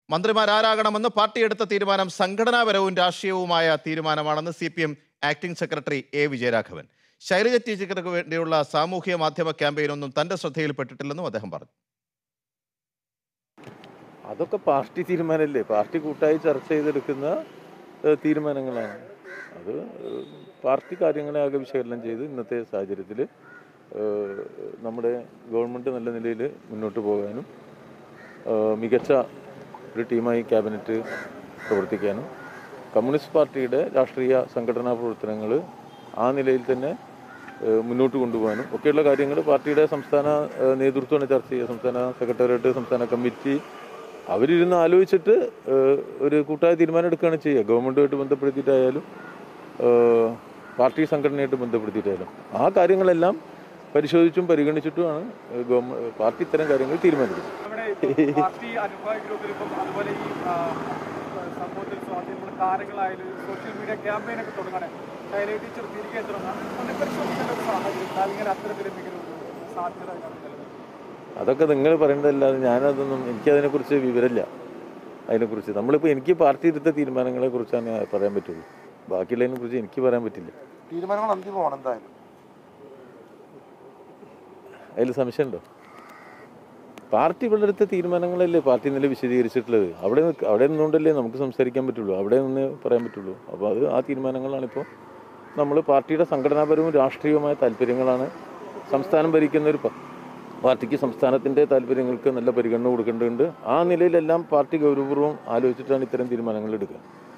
മന്ത്രിമാരാരാകണമെന്ന് party എടുത്ത തീരുമാനം സംഘടനാപരവും രാഷ്ട്രീയവുമായ തീരുമാനമാണെന്ന് C P M acting secretary A Vijayaraghavan Shailaja ടീച്ചർക്ക് വേണ്ടിയുള്ള സാമൂഹ്യ മാധ്യമ ക്യാമ്പയിനൊന്നും തന്റെ ശ്രദ്ധയിൽപ്പെട്ടിട്ടില്ലെന്നും അദ്ദേഹം പറഞ്ഞു അതൊക്കെ പാർട്ടി തീരുമാനമല്ലേ പാർട്ടി കൂട്ടായി ചർച്ച ചെയ്തെടുക്കുന്ന ഏഹ്, തീരുമാനങ്ങളാണ് അത് ഏഹ്, പാർട്ടി കാര്യങ്ങളെ ആകെ വിശകലനം ചെയ്ത് ഇന്നത്തെ സാഹചര്യത്തിൽ നമ്മുടെ ഗവൺമെൻറ് നല്ല നിലയിൽ മുന്നോട്ട് പോകാനും ഏഹ്, മികച്ച ഒരു ടീമായി ക്യാബിനറ്റ് പ്രവർത്തിക്കാനും കമ്മ്യൂണിസ്റ്റ് പാർട്ടിയുടെ രാഷ്ട്രീയ സംഘടനാ പ്രവർത്തനങ്ങൾ ആ നിലയിൽ തന്നെ ഏഹ്, മുന്നോട്ട് കൊണ്ടുപോകാനും ഒക്കെയുള്ള കാര്യങ്ങൾ പാർട്ടിയുടെ സംസ്ഥാന ഏഹ്, നേതൃത്വമാണ് ചർച്ച ചെയ്യുക സംസ്ഥാന സെക്രട്ടേറിയറ്റ് സംസ്ഥാന കമ്മിറ്റി അവരിരുന്ന് ആലോചിച്ചിട്ട് ഏഹ്, ഒരു കൂട്ടായ തീരുമാനം എടുക്കുകയാണ് ചെയ്യുക ഗവൺമെൻറ്റുമായിട്ട് ബന്ധപ്പെടുത്തിയിട്ടായാലും ഏഹ്, പാർട്ടി സംഘടനയായിട്ട് ബന്ധപ്പെടുത്തിയിട്ടായാലും ആ കാര്യങ്ങളെല്ലാം പരിശോധിച്ചും പരിഗണിച്ചിട്ടുമാണ് ഏഹ്, ഗവൺമെന്റ് പാർട്ടി ഇത്തരം കാര്യങ്ങൾ തീരുമാനിക്കുന്നത് നമ്മുടെ ഇപ്പം പാർട്ടി അനുഭാവ ഗ്രൂപ്പിൽ ഇപ്പം അതുപോലെ ഈ ആ, സമൂഹത്തിൽ സ്വാധീനമുള്ള താരങ്ങളായാലും സോഷ്യൽ മീഡിയ ക്യാമ്പയിൻ ഒക്കെ തുടങ്ങണേ ശൈലജ ടീച്ചർ തിരികെ എത്തണം ഒന്ന് പരിശോധിക്കേണ്ട ഒരു സാഹചര്യം അല്ലെങ്കിൽ അത്തരത്തിൽ എന്തെങ്കിലും ഒരു സാധ്യത അതിനകത്ത് നിലനിൽക്കുന്നുണ്ടോ? അതൊക്കെ നിങ്ങൾ പറയേണ്ടതല്ലാതെ ഞാനതൊന്നും എനിക്കതിനെക്കുറിച്ച് വിവരമില്ല അതിനെക്കുറിച്ച് നമ്മളിപ്പോൾ എനിക്ക് പാർട്ടി എടുത്ത തീരുമാനങ്ങളെ കുറിച്ചാണ് പറയാൻ പറ്റുള്ളൂ ബാക്കിയുള്ളതിനെ കുറിച്ച് എനിക്ക് പറയാൻ പറ്റില്ല തീരുമാനങ്ങൾ അന്തിമമാണ് എന്തായാലും അതിൽ സംശയമുണ്ടോ പാർട്ടി ഇവിടെ എടുത്ത തീരുമാനങ്ങളല്ലേ പാർട്ടി ഇന്നലെ വിശദീകരിച്ചിട്ടുള്ളത് അവിടെ നിക്ക് അവിടെ നിന്നുകൊണ്ടല്ലേ നമുക്ക് സംസാരിക്കാൻ പറ്റുള്ളൂ അവിടെ നിന്ന് പറയാൻ പറ്റുള്ളൂ അപ്പോൾ അത് ആ തീരുമാനങ്ങളാണിപ്പോൾ നമ്മൾ പാർട്ടിയുടെ സംഘടനാപരവും രാഷ്ട്രീയവുമായ താല്പര്യങ്ങളാണ് സംസ്ഥാനം ഭരിക്കുന്ന ഒരു പ- പാർട്ടിക്ക് സംസ്ഥാനത്തിൻ്റെ താല്പര്യങ്ങൾക്ക് നല്ല പരിഗണന കൊടുക്കേണ്ടതുണ്ട് ആ നിലയിലെല്ലാം പാർട്ടി ഗൗരവപൂർവ്വം ആലോചിച്ചിട്ടാണ് ഇത്തരം തീരുമാനങ്ങൾ എടുക്കുക